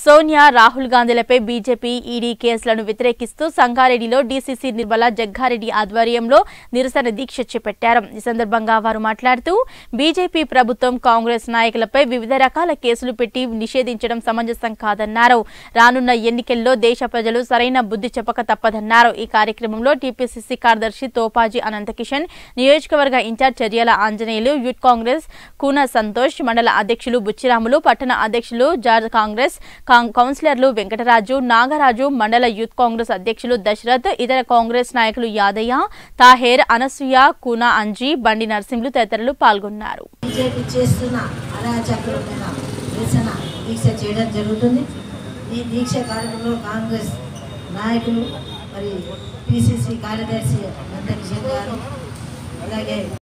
సోనియా రాహుల్ గాంధీలపై BJP ED కేసులను వ్యతిరేకిస్తూ సంగారెడ్డిలో డీసీసీ నిర్మల జగ్గారెడ్డి ఆధ్వర్యంలో నిరసన దీక్ష చేపట్టారు ఈ సందర్భంగా వారు మాట్లాడుతూ బీజేపీ ప్రభుత్వం కాంగ్రెస్ నాయకులపై వివిధ రకాల కేసులు పెట్టి నిషేధించడం సమంజసం కాదన్నారు రానున్న ఎన్నికల్లో దేశ ప్రజలు సరైన బుద్ధి చెప్పక తప్పదన్నారు ఈ కార్యక్రమంలో టీపీసీసీ కార్యదర్శి తోపాజీ అనంతకిషన్ నియోజకవర్గ ఇన్ఛార్జ్ చర్యల ఆంజనేయులు యూత్ కాంగ్రెస్ కూన సంతోష్ మండల అధ్యక్షులు బుచ్చిరాములు పట్టణ అధ్యక్షులు జార్జ్ కాంగ్రెస్ కాం- కౌన్సిలర్లు వెంకటరాజు నాగరాజు మండల యూత్ కాంగ్రెస్ అధ్యక్షులు దశరథ్ ఇతర కాంగ్రెస్ నాయకులు యాదయ్య తాహేర్ అనసూయ కూన అంజీ బండి నరసింహులు తదితరులు పాల్గొన్నారు బీజేపీ చేస్తున్న అరాచకులమైన నిరసన దీక్ష చేయడం జరుగుతుంది ఈ దీక్ష కార్యక్రమంలో కాంగ్రెస్ నాయకులు మరి పిసిసి కార్యదర్శి నందకిషన్ గారు అలాగే